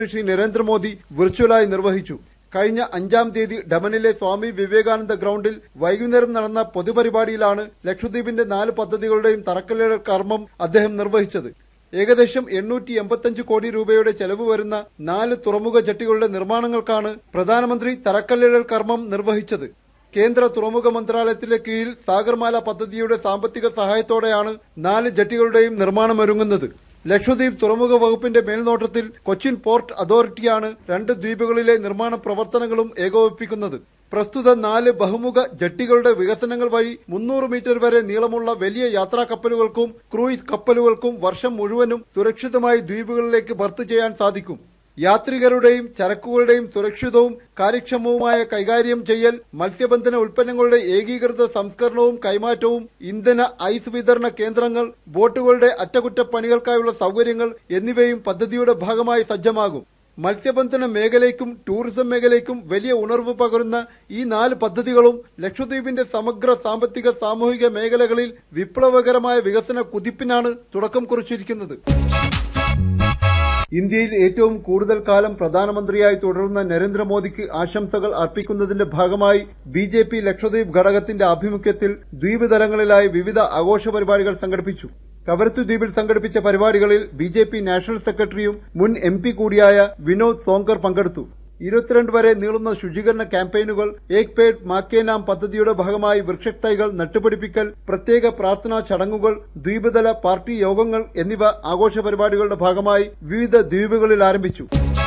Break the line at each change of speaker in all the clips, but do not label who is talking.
ശ്രീ നരേന്ദ്രമോദി വിർച്വലായി നിർവഹിച്ചു കഴിഞ്ഞ അഞ്ചാം തീയതി ഡമനിലെ സ്വാമി വിവേകാനന്ദ ഗ്രൌണ്ടിൽ വൈകുന്നേരം നടന്ന പൊതുപരിപാടിയിലാണ് ലക്ഷദ്വീപിന്റെ നാല് പദ്ധതികളുടെയും തറക്കല്ലിടൽ കർമ്മം അദ്ദേഹം നിർവഹിച്ചത് ഏകദേശം എണ്ണൂറ്റി എൺപത്തഞ്ച് കോടി രൂപയുടെ ചെലവ് വരുന്ന നാല് തുറമുഖ ജട്ടികളുടെ നിർമ്മാണങ്ങൾക്കാണ് പ്രധാനമന്ത്രി തറക്കല്ലിടൽ കർമ്മം നിർവഹിച്ചത് കേന്ദ്ര തുറമുഖ മന്ത്രാലയത്തിന്റെ കീഴിൽ സാഗർമാല പദ്ധതിയുടെ സാമ്പത്തിക സഹായത്തോടെയാണ് നാല് ജട്ടികളുടെയും നിർമ്മാണമൊരുങ്ങുന്നത് ലക്ഷദ്വീപ് തുറമുഖ വകുപ്പിന്റെ മേൽനോട്ടത്തിൽ കൊച്ചിൻ പോർട്ട് അതോറിറ്റിയാണ് രണ്ട് ദ്വീപുകളിലെ നിർമ്മാണ പ്രവർത്തനങ്ങളും ഏകോപിപ്പിക്കുന്നത് പ്രസ്തുത നാല് ബഹുമുഖ ജട്ടികളുടെ വികസനങ്ങൾ വഴി മുന്നൂറ് മീറ്റർ വരെ നീളമുള്ള വലിയ യാത്രാ കപ്പലുകൾക്കും ക്രൂയിസ് കപ്പലുകൾക്കും വർഷം മുഴുവനും സുരക്ഷിതമായി ദ്വീപുകളിലേക്ക് ബർത്ത് ചെയ്യാൻ സാധിക്കും യാത്രികരുടെയും ചരക്കുകളുടെയും സുരക്ഷിതവും കാര്യക്ഷമവുമായ കൈകാര്യം ചെയ്യൽ മത്സ്യബന്ധന ഉൽപ്പന്നങ്ങളുടെ ഏകീകൃത സംസ്കരണവും കൈമാറ്റവും ഇന്ധന ഐസ് വിതരണ കേന്ദ്രങ്ങൾ ബോട്ടുകളുടെ അറ്റകുറ്റപ്പണികൾക്കായുള്ള സൗകര്യങ്ങൾ എന്നിവയും പദ്ധതിയുടെ ഭാഗമായി സജ്ജമാകും മത്സ്യബന്ധന മേഖലയ്ക്കും ടൂറിസം മേഖലയ്ക്കും വലിയ ഉണർവ് പകരുന്ന ഈ നാല് പദ്ധതികളും ലക്ഷദ്വീപിന്റെ സമഗ്ര സാമ്പത്തിക സാമൂഹിക മേഖലകളിൽ വിപ്ലവകരമായ വികസന കുതിപ്പിനാണ് തുടക്കം കുറിച്ചിരിക്കുന്നത് ഇന്ത്യയിൽ ഏറ്റവും കൂടുതൽ കാലം പ്രധാനമന്ത്രിയായി തുടരുന്ന നരേന്ദ്രമോദിക്ക് ആശംസകൾ അർപ്പിക്കുന്നതിന്റെ ഭാഗമായി ബി ജെ പി ലക്ഷദ്വീപ് ഘടകത്തിന്റെ ആഭിമുഖ്യത്തിൽ ദ്വീപ് തലങ്ങളിലായി വിവിധ ആഘോഷ പരിപാടികൾ സംഘടിപ്പിച്ചു കവരത്തു ദ്വീപിൽ സംഘടിപ്പിച്ച പരിപാടികളിൽ ബി ജെ പി നാഷണൽ സെക്രട്ടറിയും മുൻ എം പി കൂടിയായ വിനോദ് സോങ്കർ പങ്കെടുത്തു ഇരുപത്തിരണ്ട് വരെ നീളുന്ന ശുചീകരണ ക്യാമ്പയിനുകൾ ഏക് പേഡ് മാക്കേ നാം പദ്ധതിയുടെ ഭാഗമായി വൃക്ഷത്തൈകൾ നട്ടുപിടിപ്പിക്കൽ പ്രത്യേക പ്രാർത്ഥനാ ചടങ്ങുകൾ ദ്വീപുതല പാർട്ടി യോഗങ്ങൾ എന്നിവ ആഘോഷ പരിപാടികളുടെ ഭാഗമായി വിവിധ ദ്വീപുകളിൽ ആരംഭിച്ചു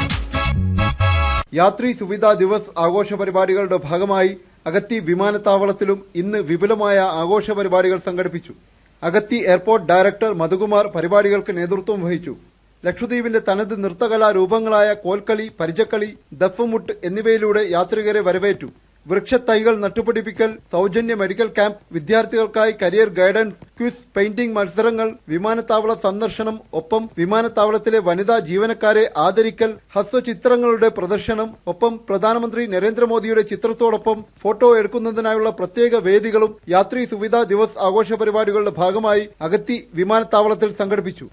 യാത്രി സുവിധാ ദിവസ് ആഘോഷ പരിപാടികളുടെ ഭാഗമായി അഗത്തി വിമാനത്താവളത്തിലും ഇന്ന് വിപുലമായ ആഘോഷ പരിപാടികൾ സംഘടിപ്പിച്ചു അഗത്തി എയർപോർട്ട് ഡയറക്ടർ മധുകുമാർ പരിപാടികൾക്ക് നേതൃത്വം വഹിച്ചു ലക്ഷദ്വീപിന്റെ തനത് നൃത്തകലാ രൂപങ്ങളായ കോൽക്കളി പരിചക്കളി ദഫ്മുട്ട് എന്നിവയിലൂടെ യാത്രികരെ വരവേറ്റു വൃക്ഷത്തൈകൾ നട്ടുപിടിപ്പിക്കൽ സൗജന്യ മെഡിക്കൽ ക്യാമ്പ് വിദ്യാർത്ഥികൾക്കായി കരിയർ ഗൈഡൻസ് ക്വിസ് പെയിന്റിംഗ് മത്സരങ്ങൾ വിമാനത്താവള സന്ദർശനം ഒപ്പം വിമാനത്താവളത്തിലെ വനിതാ ജീവനക്കാരെ ആദരിക്കൽ ഹസ്വചിത്രങ്ങളുടെ പ്രദർശനം ഒപ്പം പ്രധാനമന്ത്രി നരേന്ദ്രമോദിയുടെ ചിത്രത്തോടൊപ്പം ഫോട്ടോ എടുക്കുന്നതിനായുള്ള പ്രത്യേക വേദികളും യാത്രി സുവിധാ ദിവസ് ആഘോഷ പരിപാടികളുടെ ഭാഗമായി അഗത്തി വിമാനത്താവളത്തിൽ സംഘടിപ്പിച്ചു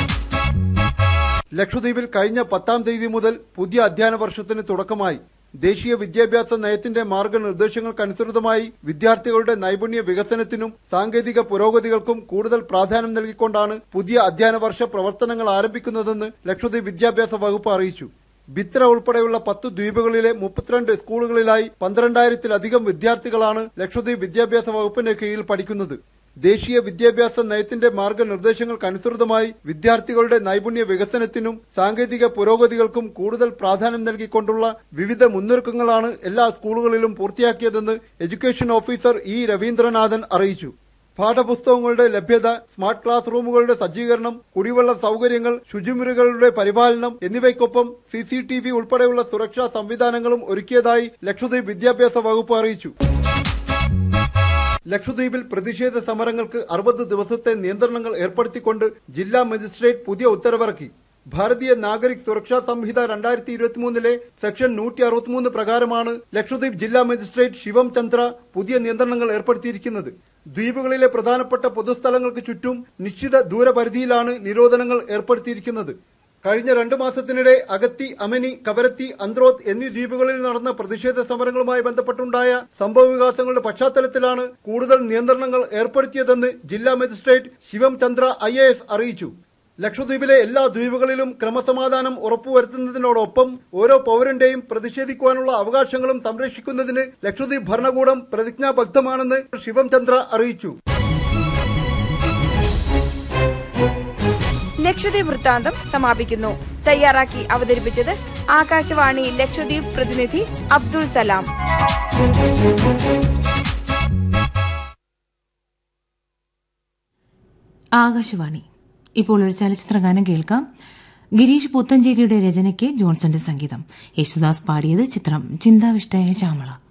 ലക്ഷദ്വീപിൽ കഴിഞ്ഞ പത്താം തീയതി മുതൽ പുതിയ അധ്യയന വർഷത്തിന് തുടക്കമായി ദേശീയ വിദ്യാഭ്യാസ നയത്തിന്റെ മാർഗനിർദ്ദേശങ്ങൾക്കനുസൃതമായി വിദ്യാർത്ഥികളുടെ നൈപുണ്യ വികസനത്തിനും സാങ്കേതിക പുരോഗതികൾക്കും കൂടുതൽ പ്രാധാന്യം നൽകിക്കൊണ്ടാണ് പുതിയ അധ്യയന വർഷ പ്രവർത്തനങ്ങൾ ആരംഭിക്കുന്നതെന്ന് ലക്ഷദ്വീപ് വിദ്യാഭ്യാസ വകുപ്പ് അറിയിച്ചു ബിത്ര ഉൾപ്പെടെയുള്ള പത്ത് ദ്വീപുകളിലെ മുപ്പത്തിരണ്ട് സ്കൂളുകളിലായി പന്ത്രണ്ടായിരത്തിലധികം വിദ്യാർത്ഥികളാണ് ലക്ഷദ്വീപ് വിദ്യാഭ്യാസ വകുപ്പിന്റെ കീഴിൽ പഠിക്കുന്നത് ദേശീയ വിദ്യാഭ്യാസ നയത്തിന്റെ മാർഗനിർദ്ദേശങ്ങൾക്കനുസൃതമായി വിദ്യാർത്ഥികളുടെ നൈപുണ്യ വികസനത്തിനും സാങ്കേതിക പുരോഗതികൾക്കും കൂടുതൽ പ്രാധാന്യം നൽകിക്കൊണ്ടുള്ള വിവിധ മുന്നൊരുക്കങ്ങളാണ് എല്ലാ സ്കൂളുകളിലും പൂർത്തിയാക്കിയതെന്ന് എഡ്യൂക്കേഷൻ ഓഫീസർ ഇ രവീന്ദ്രനാഥൻ അറിയിച്ചു പാഠപുസ്തകങ്ങളുടെ ലഭ്യത സ്മാർട്ട് ക്ലാസ് റൂമുകളുടെ സജ്ജീകരണം കുടിവെള്ള സൗകര്യങ്ങൾ ശുചിമുറികളുടെ പരിപാലനം എന്നിവയ്ക്കൊപ്പം സി സി ടി വി ഉൾപ്പെടെയുള്ള സുരക്ഷാ സംവിധാനങ്ങളും ഒരുക്കിയതായി ലക്ഷദ്വീപ് വിദ്യാഭ്യാസ വകുപ്പ് അറിയിച്ചു ലക്ഷദ്വീപിൽ പ്രതിഷേധ സമരങ്ങൾക്ക് അറുപത് ദിവസത്തെ നിയന്ത്രണങ്ങൾ ഏർപ്പെടുത്തിക്കൊണ്ട് ജില്ലാ മജിസ്ട്രേറ്റ് പുതിയ ഉത്തരവിറക്കി ഭാരതീയ നാഗരിക് സുരക്ഷാ സംഹിത രണ്ടായിരത്തി ഇരുപത്തിമൂന്നിലെ സെക്ഷൻ നൂറ്റി അറുപത്തിമൂന്ന് പ്രകാരമാണ് ലക്ഷദ്വീപ് ജില്ലാ മജിസ്ട്രേറ്റ് ശിവം ചന്ദ്ര പുതിയ നിയന്ത്രണങ്ങൾ ഏർപ്പെടുത്തിയിരിക്കുന്നത് ദ്വീപുകളിലെ പ്രധാനപ്പെട്ട പൊതുസ്ഥലങ്ങൾക്ക് ചുറ്റും നിശ്ചിത ദൂരപരിധിയിലാണ് നിരോധനങ്ങൾ ഏർപ്പെടുത്തിയിരിക്കുന്നത് കഴിഞ്ഞ രണ്ടു മാസത്തിനിടെ അഗത്തി അമനി കവരത്തി അന്ത്രോത്ത് എന്നീ ദ്വീപുകളിൽ നടന്ന പ്രതിഷേധ സമരങ്ങളുമായി ബന്ധപ്പെട്ടുണ്ടായ സംഭവ വികാസങ്ങളുടെ പശ്ചാത്തലത്തിലാണ് കൂടുതൽ നിയന്ത്രണങ്ങൾ ഏർപ്പെടുത്തിയതെന്ന് ജില്ലാ മജിസ്ട്രേറ്റ് ശിവം ചന്ദ്ര ഐ അറിയിച്ചു ലക്ഷദ്വീപിലെ എല്ലാ ദ്വീപുകളിലും ക്രമസമാധാനം ഉറപ്പുവരുത്തുന്നതിനോടൊപ്പം ഓരോ പൗരന്റെയും പ്രതിഷേധിക്കുവാനുള്ള അവകാശങ്ങളും സംരക്ഷിക്കുന്നതിന് ലക്ഷദ്വീപ് ഭരണകൂടം പ്രതിജ്ഞാബദ്ധമാണെന്ന് ശിവം ചന്ദ്ര അറിയിച്ചു
ലക്ഷദ്വീപ് വൃത്താന്തം സമാപിക്കുന്നു തയ്യാറാക്കി അവതരിപ്പിച്ചത് ആകാശവാണി ലക്ഷദ്വീപ് പ്രതിനിധി അബ്ദുൾ സലാം
ആകാശവാണി ഇപ്പോൾ ഒരു ചലച്ചിത്ര ഗാനം കേൾക്കാം ഗിരീഷ് പുത്തഞ്ചേരിയുടെ രചനയ്ക്ക് ജോൺസന്റെ സംഗീതം യേശുദാസ് പാടിയത് ചിത്രം ചിന്താവിഷ്ടയ ശ്യാമള